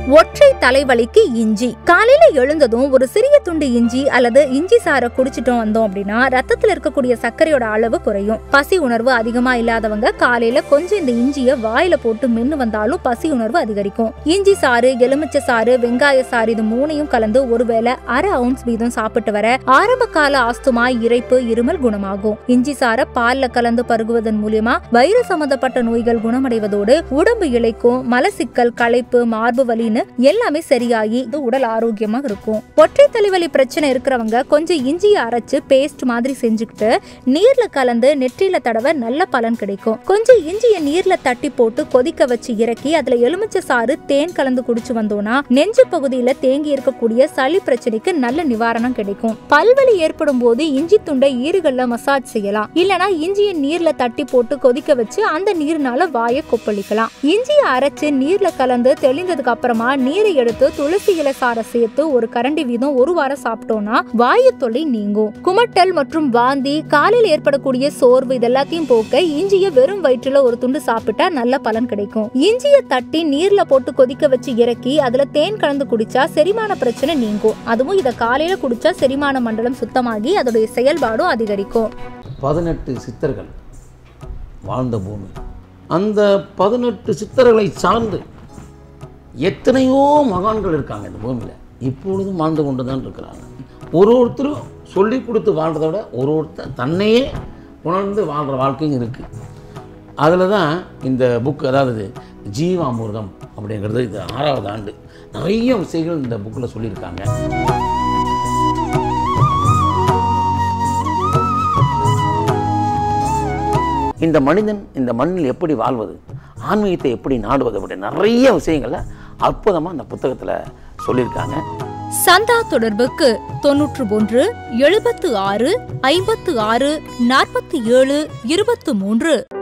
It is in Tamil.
ஒற்றை தலைவலிக்கு இஞ்சி காலையில எழுந்ததும் ஒரு சிறிய துண்டு இஞ்சி அல்லது இஞ்சி சாறை குடிச்சிட்டோம் வந்தோம் அப்படின்னா ரத்தத்துல இருக்கக்கூடிய சர்க்கரையோட அளவு குறையும் பசி உணர்வு அதிகமா இல்லாதவங்க காலையில கொஞ்சம் இந்த இஞ்சிய வாயில போட்டு மென்னு வந்தாலும் பசி உணர்வு அதிகரிக்கும் இஞ்சி சாறு எலுமிச்சை சாறு வெங்காய சாறு இது மூணையும் கலந்து ஒருவேளை அரை அவுன்ஸ் வீதம் சாப்பிட்டு வர ஆரம்ப கால ஆஸ்துமா இரைப்பு இருமல் குணமாகும் இஞ்சி சாறை பால்ல கலந்து பருகுவதன் மூலியமா வயிறு சம்பந்தப்பட்ட நோய்கள் குணமடைவதோடு உடம்பு இளைக்கும் மலசிக்கல் களைப்பு மார்பு வலின்னு எல்லாமே சரியாகி இது உடல் ஆரோக்கியமா இருக்கும் ஒற்றை தலைவலி பிரச்சனை இருக்கிறவங்க கொஞ்சம் இஞ்சியை அரைச்சு பேஸ்ட் மாதிரி செஞ்சுக்கிட்டு நீர்ல கலந்து நெற்றியில தடவை நல்ல பலன் கிடைக்கும் கொஞ்சம் இஞ்சியை நீர்ல தட்டி போட்டு கொதிக்க வச்சு இறக்கி அதுல எலுமிச்சை சாறு தேன் கலந்து குடிச்சு வந்தோம்னா நெஞ்சு பகுதியில தேங்கி இருக்கக்கூடிய சளி பிரச்சனைக்கு நல்ல நிவாரணம் கிடைக்கும் பல்வலி ஏற்படும் போது இஞ்சி துண்டை ஈறுகள்ல மசாஜ் செய்யலாம் இல்லனா இஞ்சியை நீர்ல தட்டி போட்டு கொதிக்க வச்சு அந்த நீர்னால வாயை கொப்பளிக்கலாம் இஞ்சியை அரைச்சு நீர்ல கலந்து தெளிந்ததுக்கு அப்புறமா நீரை எடுத்து துளசி இலை சாறை சேர்த்து ஒரு கரண்டி வீதம் ஒரு வாரம் சாப்பிட்டோம்னா வாயு தொல்லை நீங்கும் குமட்டல் மற்றும் வாந்தி காலையில் ஏற்படக்கூடிய சோர்வு இதெல்லாத்தையும் போக்க இஞ்சியை வெறும் வயிற்றுல ஒரு துண்டு சாப்பிட்டா நல்ல பலன் கிடைக்கும் இஞ்சியை தட்டி நீர்ல போட்டு கொதிக்க வச்சு இறக்கி அதுல தேன் கலந்து குடிச்சா செரிமான பிரச்சனை நீங்கும் அதுவும் இதை காலையில குடிச்சா செரிமான மண்டலம் சுத்தமாகி அதோடைய செயல்பாடும் அதிகரிக்கும் பதினெட்டு சித்தர்கள் வாழ்ந்த பூமி அந்த பதினெட்டு சித்தர்களை சார்ந்து எத்தனையோ மகான்கள் இருக்காங்க இந்த பூமியில் இப்பொழுதும் வாழ்ந்து கொண்டு தான் இருக்கிறாங்க ஒரு ஒருத்தரும் சொல்லி கொடுத்து வாழ்கிறத விட ஒரு ஒருத்தர் தன்னையே உணர்ந்து வாழ்கிற வாழ்க்கையும் இருக்குது அதில் தான் இந்த புக் அதாவது ஜீவாமிர்தம் அப்படிங்கிறது இது ஆறாவது ஆண்டு நிறைய விஷயங்கள் இந்த புக்கில் சொல்லியிருக்காங்க இந்த மனிதன் இந்த மண்ணில் எப்படி வாழ்வது ஆன்மீகத்தை எப்படி நாடுவது அப்படி நிறைய விஷயங்களை அற்புதமாக இந்த புத்தகத்தில் சொல்லியிருக்காங்க சந்தா தொடர்புக்கு தொன்னூற்று ஒன்று எழுபத்து ஆறு ஐம்பத்து ஆறு நாற்பத்தி ஏழு இருபத்து மூன்று